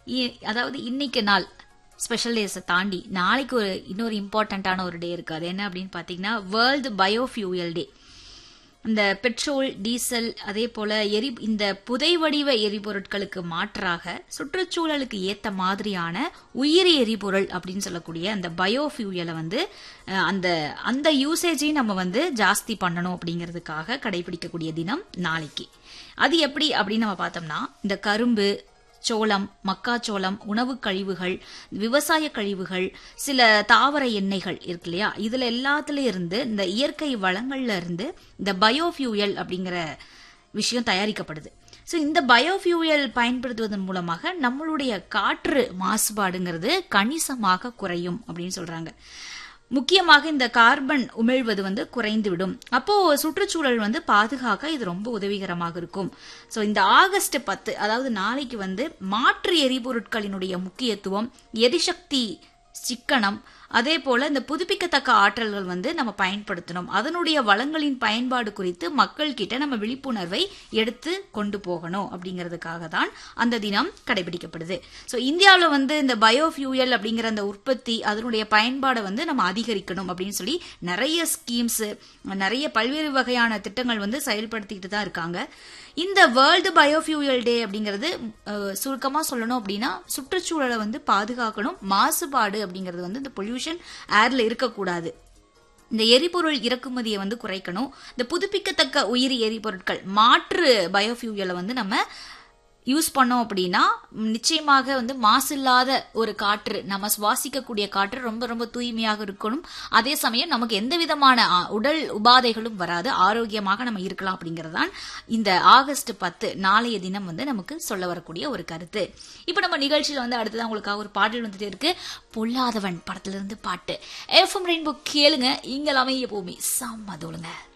இ- அதாவது இன்னைக்கு நாள் ஸ்பெஷல் டேஸை தாண்டி நாளைக்கு ஒரு இன்னொரு இம்பார்ட்டண்ட்டான ஒரு டே இருக்கு அது என்ன அப்படின்னு பார்த்தீங்கன்னா வேர்ல்டு பயோஃபியூயல் டே இந்த பெட்ரோல் டீசல் அதே போல எரி இந்த புதை வடிவ எரிபொருட்களுக்கு மாற்றாக சுற்றுச்சூழலுக்கு ஏத்த மாதிரியான உயிரி எரிபொருள் அப்படின்னு சொல்லக்கூடிய அந்த பயோஃபியூயலை வந்து அஹ், அந்த அந்த யூசேஜையும் நம்ம வந்து ஜாஸ்தி பண்ணணும் அப்படிங்கிறதுக்காக கடைபிடிக்கக்கூடிய தினம் நாளைக்கு அது எப்படி அப்படின்னு நம்ம பார்த்தோம்னா இந்த கரும்பு சோளம் மக்காச்சோளம் உணவு கழிவுகள் விவசாய கழிவுகள் சில தாவர எண்ணெய்கள் இருக்கு இல்லையா இதுல எல்லாத்துல இருந்து இந்த இயற்கை வளங்கள்ல இருந்து இந்த பயோஃபியூயல் அப்படிங்கிற விஷயம் தயாரிக்கப்படுது ஸோ இந்த பயோஃபியூயல் பயன்படுத்துவதன் மூலமாக நம்மளுடைய காற்று மாசுபாடுங்கிறது கணிசமாக குறையும் அப்படின்னு சொல்றாங்க முக்கியமாக இந்த கார்பன் உமிழ்வது வந்து குறைந்து விடும் அப்போ சுற்றுச்சூழல் வந்து பாதுகாக்க இது ரொம்ப உதவிகரமாக இருக்கும் சோ இந்த ஆகஸ்ட் பத்து அதாவது நாளைக்கு வந்து மாற்று எரிபொருட்களினுடைய முக்கியத்துவம் எரிசக்தி சிக்கனம் அதே போல இந்த புதுப்பிக்கத்தக்க ஆற்றல்கள் வந்து நம்ம பயன்படுத்தணும் அதனுடைய வளங்களின் பயன்பாடு குறித்து மக்கள் கிட்ட நம்ம விழிப்புணர்வை எடுத்து கொண்டு போகணும் அப்படிங்கிறதுக்காக தான் அந்த தினம் கடைபிடிக்கப்படுது ஸோ இந்தியாவில் வந்து இந்த பயோஃபியூயல் அப்படிங்கிற அந்த உற்பத்தி அதனுடைய பயன்பாடை வந்து நம்ம அதிகரிக்கணும் அப்படின்னு சொல்லி நிறைய ஸ்கீம்ஸ் நிறைய பல்வேறு வகையான திட்டங்கள் வந்து செயல்படுத்திக்கிட்டு தான் இருக்காங்க இந்த வேர்ல்டு பயோஃபியூயல் டே அப்படிங்கிறது அஹ், சுருக்கமா சொல்லணும் அப்படின்னா சுற்றுச்சூழலை வந்து பாதுகாக்கணும் மாசுபாடு அப்படிங்கிறது வந்து இந்த பொல்யூஷன் ஏர்ல இருக்கக்கூடாது இந்த எரிபொருள் இறக்குமதியை வந்து குறைக்கணும் இந்த புதுப்பிக்கத்தக்க உயிரி எரிபொருட்கள் மாற்று பயோஃபியூயலை வந்து நம்ம யூஸ் பண்ணோம் அப்படின்னா ம், நிச்சயமாக வந்து மாசில்லாத ஒரு காற்று நம்ம சுவாசிக்கக்கூடிய காற்று ரொம்ப ரொம்ப தூய்மையாக இருக்கணும் அதே சமயம் நமக்கு எந்த விதமான ஆ, உடல் உபாதைகளும் வராது ஆரோக்கியமாக நம்ம இருக்கலாம் அப்படிங்கறதுதான் இந்த ஆகஸ்ட் பத்து நாளைய தினம் வந்து நமக்கு சொல்ல வரக்கூடிய ஒரு கருத்து இப்ப நம்ம நிகழ்ச்சியில வந்து அடுத்ததான் உங்களுக்காக ஒரு பாடல் வந்துட்டு இருக்கு பொல்லாதவன் படத்துல இருந்து பாட்டு எஃப்எம் ரெயின்போ கேளுங்க இங்க எல்லாமே எப்பவுமே சம்மதோலுங்க